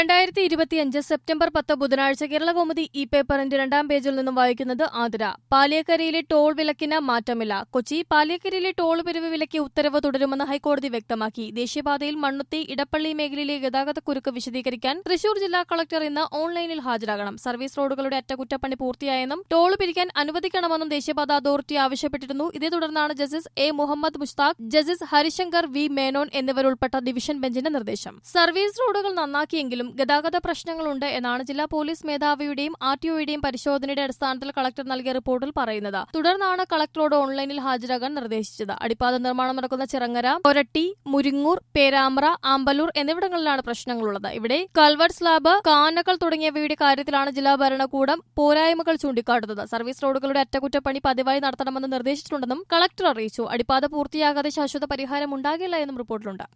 രണ്ടായിരത്തി ഇരുപത്തിയഞ്ച് സെപ്റ്റംബർ പത്ത് ബുധനാഴ്ച കേരളകൗമുദി ഈ പേപ്പറിന്റെ രണ്ടാം പേജിൽ നിന്നും വായിക്കുന്നത് ആതിര പാലിയക്കരയിലെ ടോൾ വിലക്കിന് മാറ്റമില്ല കൊച്ചി പാലിയക്കരയിലെ ടോൾ പിരിവ് വിലയ്ക്ക് ഉത്തരവ് തുടരുമെന്ന് ഹൈക്കോടതി വ്യക്തമാക്കി ദേശീയപാതയിൽ മണ്ണുത്തി ഇടപ്പള്ളി മേഖലയിലെ ഗതാഗതക്കുരുക്ക് വിശദീകരിക്കാൻ തൃശൂർ ജില്ലാ കളക്ടർ ഇന്ന് ഓൺലൈനിൽ ഹാജരാകണം സർവീസ് റോഡുകളുടെ അറ്റകുറ്റപ്പണി പൂർത്തിയായെന്നും ടോൾ പിരിക്കാൻ അനുവദിക്കണമെന്നും ദേശീയപാത അതോറിറ്റി ആവശ്യപ്പെട്ടിരുന്നു ഇതേ തുടർന്നാണ് justice A Muhammad Mushtaq justice Harishankar V Menon എന്നിവരുൾപ്പെട്ട ഡിവിഷൻ ബെഞ്ചിന്റെ നിർദ്ദേശം സർവീസ് റോഡുകൾ നന്നാക്കിയെങ്കിലും ഗതാഗത പ്രശ്നങ്ങളുണ്ട് എന്നാണ് ജില്ലാ പോലീസ് മേധാവിയുടെയും ആർ ടിഒയുടെയും പരിശോധനയുടെ അടിസ്ഥാനത്തിൽ കളക്ടർ നൽകിയ റിപ്പോർട്ടിൽ പറയുന്നത് തുടർന്നാണ് കളക്ടറോട് ഓൺലൈനിൽ ഹാജരാകാൻ നിർദ്ദേശിച്ചത് അടിപ്പാത നിർമ്മാണം നടക്കുന്ന ചിറങ്ങര കൊരട്ടി മുരിങ്ങൂർ പേരാമ്പ്ര ആമ്പലൂർ എന്നിവിടങ്ങളിലാണ് പ്രശ്നങ്ങളുള്ളത് ഇവിടെ കൽവർ സ്ലാബ് കാനകൾ തുടങ്ങിയവയുടെ കാര്യത്തിലാണ് ജില്ലാ ഭരണകൂടം പോരായ്മകൾ ചൂണ്ടിക്കാട്ടുന്നത് സർവീസ് റോഡുകളുടെ അറ്റകുറ്റപ്പണി പതിവായി നടത്തണമെന്ന് നിർദ്ദേശിച്ചിട്ടുണ്ടെന്നും കളക്ടർ അറിയിച്ചു അടിപ്പാത പൂർത്തിയാകാതെ ശാശ്വത പരിഹാരം ഉണ്ടാകില്ല എന്നും റിപ്പോർട്ടിലുണ്ട്